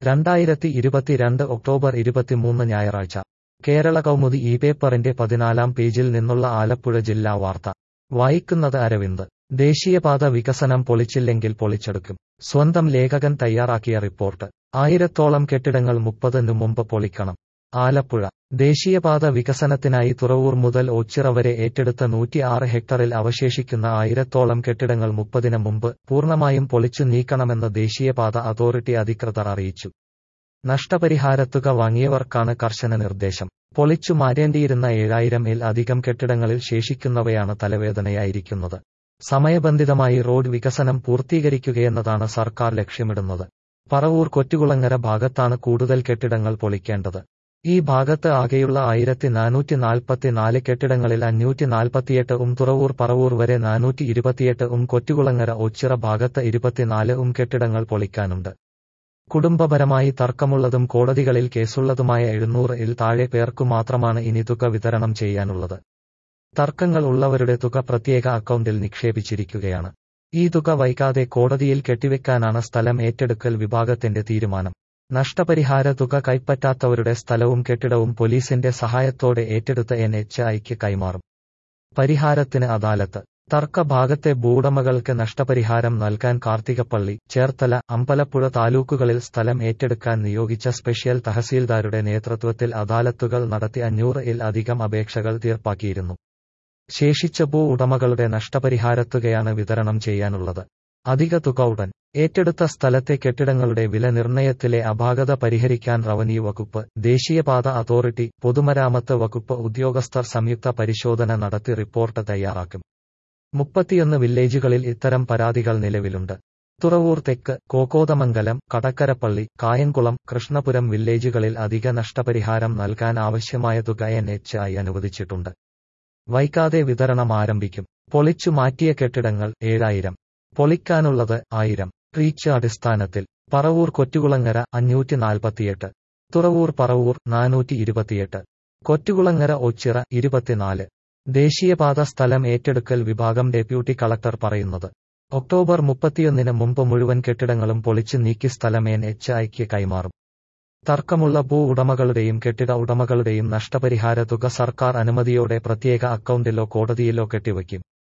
രണ്ടായിരത്തി ഇരുപത്തിരണ്ട് ഒക്ടോബർ ഇരുപത്തിമൂന്ന് ഞായറാഴ്ച കേരള കൗമുദി ഈ പേപ്പറിന്റെ പതിനാലാം പേജിൽ നിന്നുള്ള ആലപ്പുഴ ജില്ലാ വാർത്ത വായിക്കുന്നത് അരവിന്ദ് ദേശീയപാത വികസനം പൊളിച്ചില്ലെങ്കിൽ പൊളിച്ചെടുക്കും സ്വന്തം ലേഖകൻ തയ്യാറാക്കിയ റിപ്പോർട്ട് ആയിരത്തോളം കെട്ടിടങ്ങൾ മുപ്പതിനു മുമ്പ് പൊളിക്കണം ആലപ്പുഴ ദേശീയപാത വികസനത്തിനായി തുറവൂർ മുതൽ ഓച്ചിറ വരെ ഏറ്റെടുത്ത നൂറ്റിയാറ് ഹെക്ടറിൽ അവശേഷിക്കുന്ന ആയിരത്തോളം കെട്ടിടങ്ങൾ മുപ്പതിന് മുമ്പ് പൂർണ്ണമായും പൊളിച്ചു നീക്കണമെന്ന് ദേശീയപാത അതോറിറ്റി അധികൃതർ അറിയിച്ചു നഷ്ടപരിഹാരത്തുക വാങ്ങിയവർക്കാണ് കർശന നിർദ്ദേശം പൊളിച്ചു മാറ്റേണ്ടിയിരുന്ന ഏഴായിരം ഇൽ അധികം കെട്ടിടങ്ങളിൽ ശേഷിക്കുന്നവയാണ് തലവേദനയായിരിക്കുന്നത് സമയബന്ധിതമായി റോഡ് വികസനം പൂർത്തീകരിക്കുകയെന്നതാണ് സർക്കാർ ലക്ഷ്യമിടുന്നത് പറവൂർ കൊറ്റുകുളങ്ങര ഭാഗത്താണ് കൂടുതൽ കെട്ടിടങ്ങൾ പൊളിക്കേണ്ടത് ഈ ഭാഗത്ത് ആകെയുള്ള ആയിരത്തി നാനൂറ്റി നാൽപ്പത്തിനാല് കെട്ടിടങ്ങളിൽ അഞ്ഞൂറ്റി നാൽപ്പത്തിയെട്ട് ഉം തുറവൂർ പറവൂർ വരെ നാനൂറ്റി ഇരുപത്തിയെട്ട് ഉം കൊറ്റുകുളങ്ങര ഒച്ചിറ ഭാഗത്ത് ഇരുപത്തിനാല് ഉം കെട്ടിടങ്ങൾ പൊളിക്കാനുണ്ട് കുടുംബപരമായി തർക്കമുള്ളതും കോടതികളിൽ കേസുള്ളതുമായ എഴുന്നൂറ് ഇൽ താഴെ പേർക്കു മാത്രമാണ് ഇനി തുക വിതരണം ചെയ്യാനുള്ളത് തർക്കങ്ങൾ ഉള്ളവരുടെ തുക പ്രത്യേക അക്കൗണ്ടിൽ നിക്ഷേപിച്ചിരിക്കുകയാണ് ഈ തുക വൈകാതെ കോടതിയിൽ കെട്ടിവെക്കാനാണ് സ്ഥലം ഏറ്റെടുക്കൽ വിഭാഗത്തിന്റെ തീരുമാനം നഷ്ടപരിഹാര തുക കൈപ്പറ്റാത്തവരുടെ സ്ഥലവും കെട്ടിടവും പോലീസിന്റെ സഹായത്തോടെ ഏറ്റെടുത്ത് എൻ എച്ച് ഐക്ക് കൈമാറും പരിഹാരത്തിന് അദാലത്ത് തർക്ക ഭാഗത്തെ ഭൂവുടമകൾക്ക് നഷ്ടപരിഹാരം നൽകാൻ കാർത്തികപ്പള്ളി ചേർത്തല അമ്പലപ്പുഴ താലൂക്കുകളിൽ സ്ഥലം ഏറ്റെടുക്കാൻ നിയോഗിച്ച സ്പെഷ്യൽ തഹസീൽദാരുടെ നേതൃത്വത്തിൽ അദാലത്തുകൾ നടത്തി അഞ്ഞൂറ് ഇൽ അധികം അപേക്ഷകൾ തീർപ്പാക്കിയിരുന്നു ശേഷിച്ച ഭൂ ഉടമകളുടെ നഷ്ടപരിഹാരത്തുകയാണ് വിതരണം ചെയ്യാനുള്ളത് അധിക തുക ഉടൻ ഏറ്റെടുത്ത സ്ഥലത്തെ കെട്ടിടങ്ങളുടെ വില നിർണയത്തിലെ അപാകത പരിഹരിക്കാൻ റവന്യൂ വകുപ്പ് ദേശീയപാത അതോറിറ്റി പൊതുമരാമത്ത് വകുപ്പ് ഉദ്യോഗസ്ഥർ സംയുക്ത പരിശോധന നടത്തി റിപ്പോർട്ട് തയ്യാറാക്കും മുപ്പത്തിയൊന്ന് വില്ലേജുകളിൽ ഇത്തരം പരാതികൾ നിലവിലുണ്ട് തുറവൂർ തെക്ക് കോക്കോതമംഗലം കടക്കരപ്പള്ളി കായംകുളം കൃഷ്ണപുരം വില്ലേജുകളിൽ അധിക നഷ്ടപരിഹാരം നൽകാൻ ആവശ്യമായ തുക എൻ എച്ച് ഐ അനുവദിച്ചിട്ടുണ്ട് വൈകാതെ വിതരണം ആരംഭിക്കും പൊളിച്ചു മാറ്റിയ കെട്ടിടങ്ങൾ ഏഴായിരം പൊളിക്കാനുള്ളത് ആയിരം റീച്ച് അടിസ്ഥാനത്തിൽ പറവൂർ കൊറ്റുകുളങ്ങര അഞ്ഞൂറ്റി നാൽപ്പത്തിയെട്ട് തുറവൂർ പറവൂർ നാനൂറ്റി ഇരുപത്തിയെട്ട് കൊറ്റുകുളങ്ങര ഒച്ചിറ ഇരുപത്തിനാല് ദേശീയപാത സ്ഥലം ഏറ്റെടുക്കൽ വിഭാഗം ഡെപ്യൂട്ടി കളക്ടർ പറയുന്നത് ഒക്ടോബർ മുപ്പത്തിയൊന്നിന് മുമ്പ് മുഴുവൻ കെട്ടിടങ്ങളും പൊളിച്ചു നീക്കി സ്ഥലം എൻ എച്ച് ഐക്ക് കൈമാറും തർക്കമുള്ള ഭൂ ഉടമകളുടെയും കെട്ടിട ഉടമകളുടെയും നഷ്ടപരിഹാര തുക സർക്കാർ അനുമതിയോടെ പ്രത്യേക അക്കൗണ്ടിലോ കോടതിയിലോ കെട്ടിവയ്ക്കും